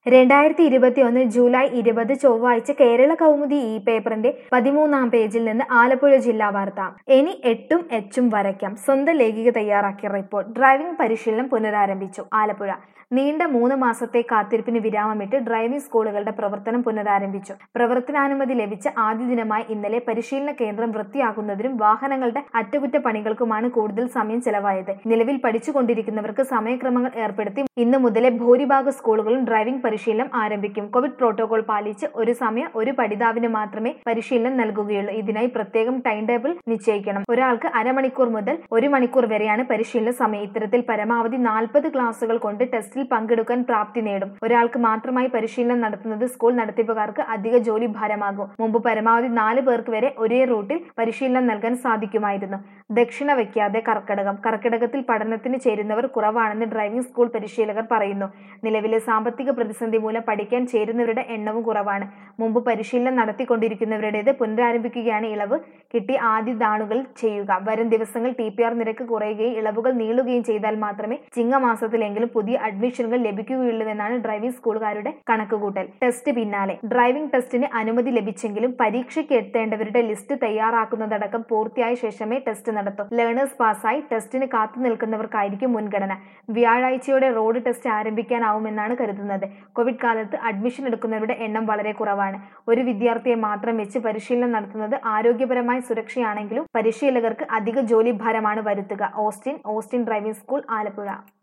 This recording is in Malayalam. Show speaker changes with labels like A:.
A: രണ്ടായിരത്തി ഇരുപത്തിയൊന്ന് ജൂലൈ ഇരുപത് ചൊവ്വാഴ്ച കേരള കൗമുദി ഈ പേപ്പറിന്റെ പതിമൂന്നാം പേജിൽ നിന്ന് ആലപ്പുഴ ജില്ലാ വാർത്ത ഇനി എട്ടും എച്ചും വരയ്ക്കാം സ്വന്തം ലേഖിക തയ്യാറാക്കിയ റിപ്പോർട്ട് ഡ്രൈവിംഗ് പരിശീലനം പുനരാരംഭിച്ചു ആലപ്പുഴ നീണ്ട മൂന്ന് മാസത്തെ കാത്തിരിപ്പിന് വിരാമമിട്ട് ഡ്രൈവിംഗ് സ്കൂളുകളുടെ പ്രവർത്തനം പുനരാരംഭിച്ചു പ്രവർത്തനാനുമതി ലഭിച്ച ആദ്യ ദിനമായ ഇന്നലെ പരിശീലന കേന്ദ്രം വൃത്തിയാക്കുന്നതിനും വാഹനങ്ങളുടെ അറ്റകുറ്റപ്പണികൾക്കുമാണ് കൂടുതൽ സമയം ചെലവായത് നിലവിൽ പഠിച്ചുകൊണ്ടിരിക്കുന്നവർക്ക് സമയക്രമങ്ങൾ ഏർപ്പെടുത്തി ഇന്നു മുതലേ ഭൂരിഭാഗ സ്കൂളുകളും ഡ്രൈവിംഗ് പരിശീലനം ആരംഭിക്കും കോവിഡ് പ്രോട്ടോകോൾ പാലിച്ച് ഒരു സമയം ഒരു പഠിതാവിന് മാത്രമേ പരിശീലനം നൽകുകയുള്ളൂ ഇതിനായി പ്രത്യേകം ടൈം ടേബിൾ നിശ്ചയിക്കണം ഒരാൾക്ക് അരമണിക്കൂർ മുതൽ ഒരു മണിക്കൂർ വരെയാണ് പരിശീലന സമയം ഇത്തരത്തിൽ പരമാവധി നാൽപ്പത് ക്ലാസുകൾ കൊണ്ട് ടെസ്റ്റിൽ പങ്കെടുക്കാൻ പ്രാപ്തി നേടും ഒരാൾക്ക് മാത്രമായി പരിശീലനം നടത്തുന്നത് സ്കൂൾ നടത്തിപ്പുകാർക്ക് അധിക ജോലി ഭാരമാകും മുമ്പ് പരമാവധി നാല് പേർക്ക് വരെ ഒരേ റൂട്ടിൽ പരിശീലനം നൽകാൻ സാധിക്കുമായിരുന്നു ദക്ഷിണ വയ്ക്കാതെ കർക്കിടകം കർക്കിടകത്തിൽ പഠനത്തിന് ചേരുന്നവർ കുറവാണെന്ന് ഡ്രൈവിംഗ് സ്കൂൾ പരിശീലകർ പറയുന്നു നിലവിലെ സാമ്പത്തിക പ്രതിസന്ധി മൂലം പഠിക്കാൻ ചേരുന്നവരുടെ എണ്ണവും കുറവാണ് മുമ്പ് പരിശീലനം നടത്തിക്കൊണ്ടിരിക്കുന്നവരുടേത് പുനരാരംഭിക്കുകയാണ് ഇളവ് കിട്ടി ആദ്യ നാളുകൾ ചെയ്യുക വരും ദിവസങ്ങൾ ടി പി ആർ നിരക്ക് കുറയുകയും ഇളവുകൾ നീളുകയും ചെയ്താൽ മാത്രമേ ചിങ്ങമാസത്തിലെങ്കിലും പുതിയ അഡ്മിഷനുകൾ ലഭിക്കുകയുള്ളൂവെന്നാണ് ഡ്രൈവിംഗ് സ്കൂളുകാരുടെ കണക്കുകൂട്ടൽ ടെസ്റ്റ് പിന്നാലെ ഡ്രൈവിംഗ് ടെസ്റ്റിന് അനുമതി ലഭിച്ചെങ്കിലും പരീക്ഷയ്ക്ക് എത്തേണ്ടവരുടെ ലിസ്റ്റ് തയ്യാറാക്കുന്നതടക്കം പൂർത്തിയായ ശേഷമേ ടെസ്റ്റ് നടത്തൂ ലേണേഴ്സ് പാസ്സായി ടെസ്റ്റിന് കാത്തു നിൽക്കുന്നവർക്കായിരിക്കും മുൻഗണന വ്യാഴാഴ്ചയോടെ റോഡ് ടെസ്റ്റ് ആരംഭിക്കാനാവുമെന്നാണ് കരുതുന്നത് കോവിഡ് കാലത്ത് അഡ്മിഷൻ എടുക്കുന്നവരുടെ എണ്ണം വളരെ കുറവാണ് ഒരു വിദ്യാർത്ഥിയെ മാത്രം വെച്ച് പരിശീലനം നടത്തുന്നത് ആരോഗ്യപരമായ സുരക്ഷയാണെങ്കിലും പരിശീലകർക്ക് അധിക ജോലി ഭാരമാണ് വരുത്തുക Austin Austin driving school Alappuzha